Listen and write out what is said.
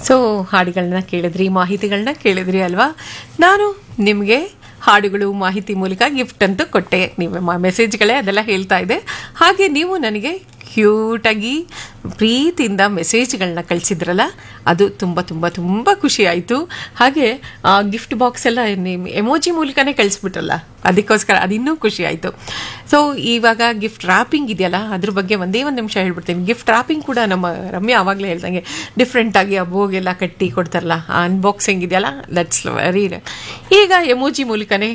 so ಹಾಡುಗಳನ್ನ ಕೇಳಿದ್ರಿ ಮಾಹಿತಿಗಳನ್ನ ಕೇಳಿದ್ರಿ ಅಲ್ವಾ ನಾನು ನಿಮಗೆ ಹಾಡುಗಳು ಮಾಹಿತಿ ಮೂಲಕ ಗಿಫ್ಟ್ ಅಂತೂ ಕೊಟ್ಟೆ ನೀವು ಮೆಸೇಜ್ಗಳೇ ಅದೆಲ್ಲ ಹೇಳ್ತಾ ಇದೆ ಹಾಗೆ ನೀವು ನನಗೆ ಕ್ಯೂಟಾಗಿ ಪ್ರೀತಿಯಿಂದ ಮೆಸೇಜ್ಗಳನ್ನ ಕಳಿಸಿದ್ರಲ್ಲ ಅದು ತುಂಬ ತುಂಬ ತುಂಬ ಖುಷಿ ಆಯಿತು ಹಾಗೆ ಆ ಗಿಫ್ಟ್ ಬಾಕ್ಸ್ ಎಲ್ಲ ನಿಮ್ಮ ಎಮೋಜಿ ಮೂಲಕನೇ ಕಳಿಸ್ಬಿಟ್ರಲ್ಲ ಅದಕ್ಕೋಸ್ಕರ ಅದು ಇನ್ನೂ ಖುಷಿ ಆಯಿತು ಸೊ ಇವಾಗ ಗಿಫ್ಟ್ ರ್ಯಾಪಿಂಗ್ ಇದೆಯಲ್ಲ ಅದ್ರ ಬಗ್ಗೆ ಒಂದೇ ಒಂದು ನಿಮಿಷ ಹೇಳ್ಬಿಡ್ತೀನಿ ಗಿಫ್ಟ್ ರ್ಯಾಪಿಂಗ್ ಕೂಡ ನಮ್ಮ ರಮ್ಯಾ ಆವಾಗಲೇ ಹೇಳ್ದಂಗೆ ಡಿಫ್ರೆಂಟಾಗಿ ಆ ಬೋಗೆಲ್ಲ ಕಟ್ಟಿ ಕೊಡ್ತಾರಲ್ಲ ಆ ಅನ್ಬಾಕ್ಸಿಂಗ್ ಇದೆಯಲ್ಲ ದಟ್ಸ್ ವೆರಿ ಈಗ ಎಮೋಜಿ ಮೂಲಕನೇ